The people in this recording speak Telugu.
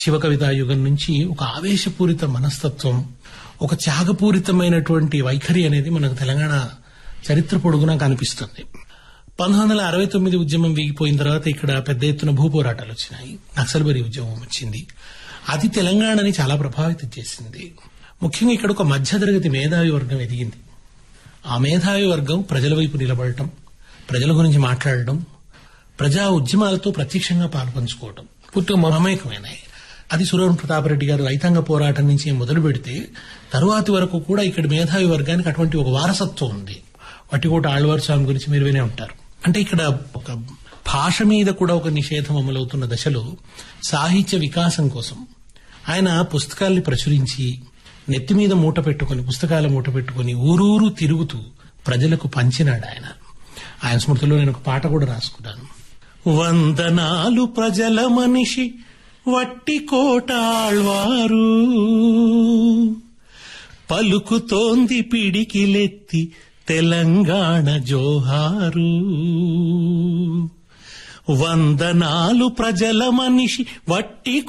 శివకవితా యుగం నుంచి ఒక ఆవేశపూరిత మనస్తత్వం ఒక త్యాగపూరితమైనటువంటి వైఖరి అనేది మనకు తెలంగాణ చరిత్ర పొడుగునా కనిపిస్తుంది పంతొమ్మిది వందల అరవై తొమ్మిది ఉద్యమం వీగిపోయిన తర్వాత ఇక్కడ పెద్ద ఎత్తున భూ పోరాటాలు వచ్చినాయి నక్సల్బరీ ఉద్యమం వచ్చింది అది తెలంగాణని చాలా ప్రభావితం చేసింది ముఖ్యంగా ఇక్కడ ఒక మధ్యతరగతి మేధావి వర్గం ఎదిగింది ఆ మేధావి వర్గం ప్రజల వైపు నిలబడటం ప్రజల గురించి మాట్లాడడం ప్రజా ఉద్యమాలతో ప్రత్యక్షంగా పాల్పంచుకోవడం పూర్తిగా మమేకమైనాయి అది సురవరం ప్రతాపరెడ్డి గారు రైతాంగ పోరాటం నుంచి మొదలు పెడితే తరువాతి వరకు కూడా ఇక్కడ మేధావి వర్గానికి అటువంటి ఒక వారసత్వం ఉంది వట్టికోట ఆళ్వార్ స్వామి గురించి మీరు వినే ఉంటారు అంటే ఇక్కడ ఒక భాష మీద కూడా ఒక నిషేధం అమలవుతున్న దశలో సాహిత్య వికాసం కోసం ఆయన పుస్తకాల్ని ప్రచురించి నెత్తి మీద మూట పెట్టుకుని పుస్తకాల మూట పెట్టుకుని ఊరూరు తిరుగుతూ ప్రజలకు పంచినాడు ఆయన ఆయన స్మృతిలో నేను ఒక పాట కూడా రాసుకున్నాను వందనాలు ప్రజల మనిషి వట్టి కోటాళ్వారు పలుకుతోంది పిడికిలెత్తి తెలంగాణ జోహారు వందనాలు ప్రజల మనిషి వట్టి